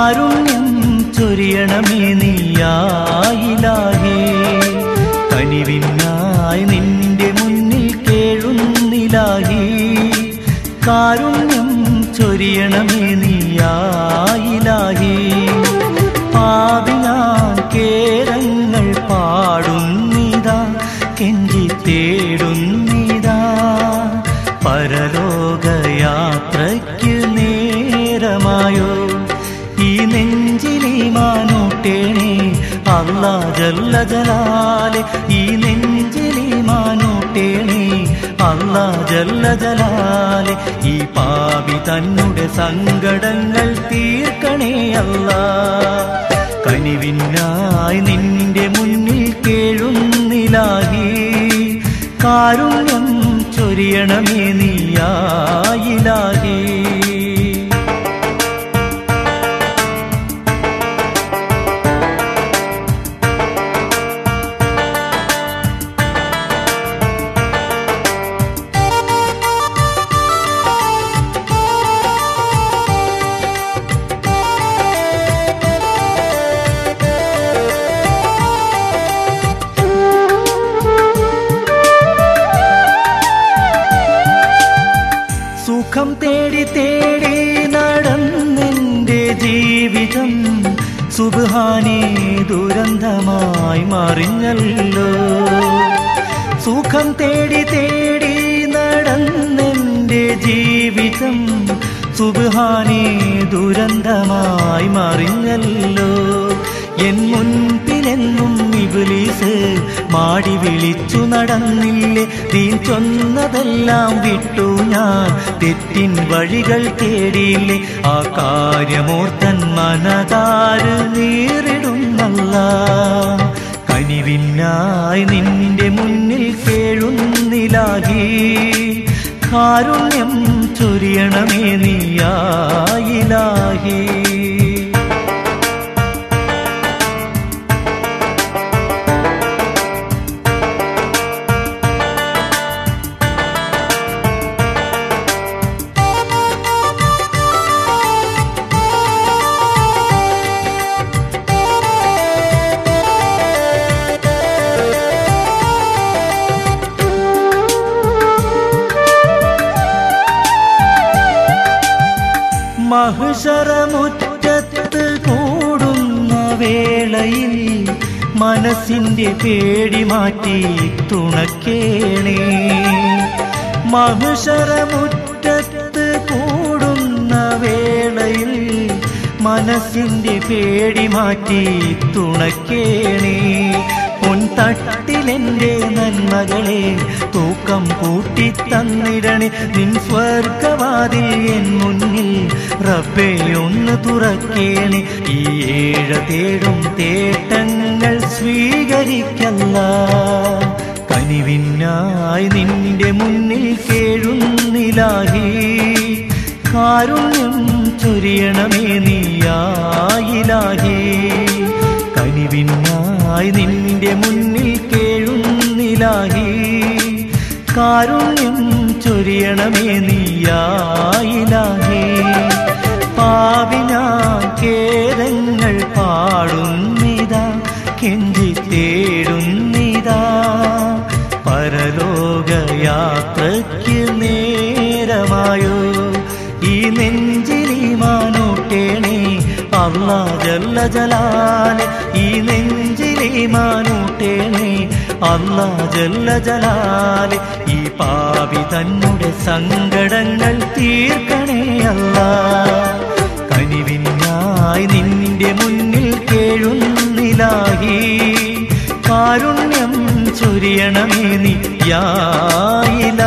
കാരുണ്യം ചൊരിയണമേ നീയായിലാഹേ കനിവിനായി നിന്റെ മുന്നിൽ കേഴുന്നിലാഹി കാരുണ്യം ചൊരിയണമേ നീയായിലാഹി പാവിനാൻ കേരങ്ങൾ പാടുന്നിതാ കെഞ്ചി തേടുന്നിതാ പരലോകയാത്രയ്ക്ക് നേരമായോ ഈ നെഞ്ചിലി മാനൂട്ടേണേ അല്ലാ ജല്ല ജലാലെ ഈ നെഞ്ചിലി മാനൂട്ടേണേ അല്ലാ ജല്ല ജലാലെ ഈ പാപി തന്നെ സങ്കടങ്ങൾ തീർക്കണേ അല്ലാ കനിവിനായി നിന്റെ മുന്നിൽ കേഴുന്നിലാകി കാരുണ്യം ചൊരിയണമേ നീയായിലാകി സുഖം തേടി തേടി നടന്നെന്റെ ജീവിതം സുബാനെ ദുരന്തമായി മറിഞ്ഞല്ലോ സുഖം തേടി തേടി നടന്നെന്റെ ജീവിതം സുബാനെ ദുരന്തമായി മറിഞ്ഞല്ലോ എൻ മുൻപിലെന്നും ഇബിലീസ് മാടി വിളിച്ചു നടന്നില്ലേ തീ ചൊന്നതെല്ലാം വിട്ടു ഞാൻ തെറ്റിൻ വഴികൾ തേടിയില്ലേ ആ കാര്യമോർത്തൻ മനതാര് നേരിടുന്നല്ല കനിവിനായി നിന്റെ മുന്നിൽ കേഴുന്നിലാകി കാരുണ്യം ചൊരിയണമേ നീയായിലാകി മഹിഷറമുറ്റത്ത് കൂടുന്ന വേളയിൽ മനസ്സിന്റെ പേടി മാറ്റി തുണക്കേണേ മഹിഷറമുറ്റത്ത് കൂടുന്ന വേളയിൽ മനസ്സിന്റെ പേടി മാറ്റി തുണക്കേണേ പൊൻതട്ടിലെന്റെ നന്മകളെ തൂക്കം കൂട്ടി തന്നിടണേ നിൻ സ്വർഗവാതിൽ എൻ മുന്നിൽ റബ്ബെ ഒന്ന് തുറക്കേണേ ഈ ഏഴ തേടും തേട്ടങ്ങൾ സ്വീകരിക്കല്ല കനിവിനായി നിന്റെ മുന്നിൽ കേഴുന്നിലാകി കാരുണ്യം ചൊരിയണമേ നീയായിലാകി കനിവിനായി നിന്റെ മുന്നിൽ കേഴുന്നിലാകി കാരുണ്യം ചൊരിയണമേ നീയായിലാകി പാവിനാ കേരങ്ങൾ പാടുന്നിതാ കെഞ്ചി തേടുന്നിതാ പരലോകയാത്രയ്ക്ക് നേരമായോ ഈ നെഞ്ചിലി മാനൂട്ടേണേ അല്ലാ ജല്ല ജലാലെ ഈ നെഞ്ചിലി മാനൂട്ടേണേ അല്ലാ ജല്ല ജലാലെ ഈ പാവി തന്നെ സങ്കടങ്ങൾ തീർക്കണേ അല്ലാ കനിവിനായി നിന്റെ മുന്നിൽ കേഴുന്നിലാകി കാരുണ്യം ചൊരിയണമേ നീ യായില